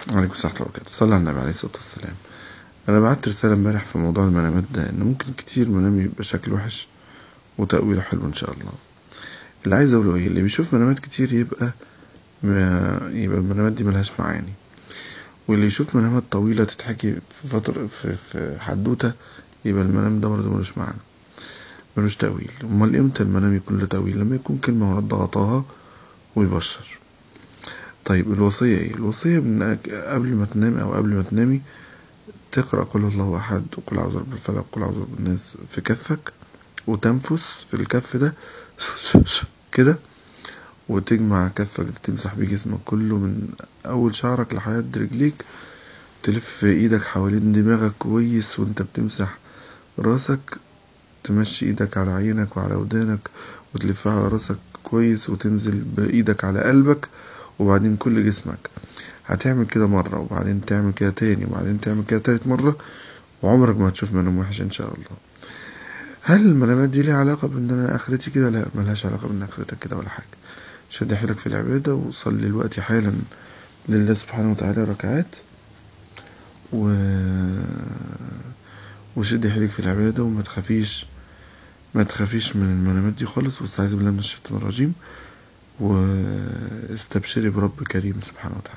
عليكم السلام ورحمة الله وبركاته صلى على النبي عليه الصلاة والسلام أنا بعت رسالة امبارح في موضوع المنامات ده إن ممكن كتير منام يبقى شكل وحش وتأويله حلو إن شاء الله اللي عايز أقوله إيه اللي بيشوف منامات كتير يبقى ما يبقى المنامات دي ملهاش معاني واللي يشوف منامات طويلة تتحكي في فترة في, في حدوتة يبقى المنام ده برضه ملوش معنى ملوش تأويل أمال إمتى المنام يكون له تأويل لما يكون كلمة ورد غطاها ويبشر طيب الوصية ايه الوصية من قبل ما تنامي او قبل ما تنامي تقرأ قل الله احد وقل اعوذ برب الفلق وقل اعوذ برب الناس في كفك وتنفس في الكف ده كده وتجمع كفك تمسح بيه جسمك كله من اول شعرك لحد رجليك تلف ايدك حوالين دماغك كويس وانت بتمسح راسك تمشي ايدك على عينك وعلى ودانك وتلفها على راسك كويس وتنزل بايدك على قلبك وبعدين كل جسمك هتعمل كده مرة وبعدين تعمل كده تاني وبعدين تعمل كده تالت مرة وعمرك ما هتشوف منام وحش ان شاء الله هل المنامات دي ليها علاقة بان انا اخرتي كده لا ملهاش علاقة بان اخرتك كده ولا حاجة شد حيلك في العبادة وصلي الوقت حالا لله سبحانه وتعالى ركعات و وشد حيلك في العبادة وما تخافيش ما تخافيش من المنامات دي خالص واستعيذ بالله من الشيطان الرجيم واستبشري برب كريم سبحانه وتعالى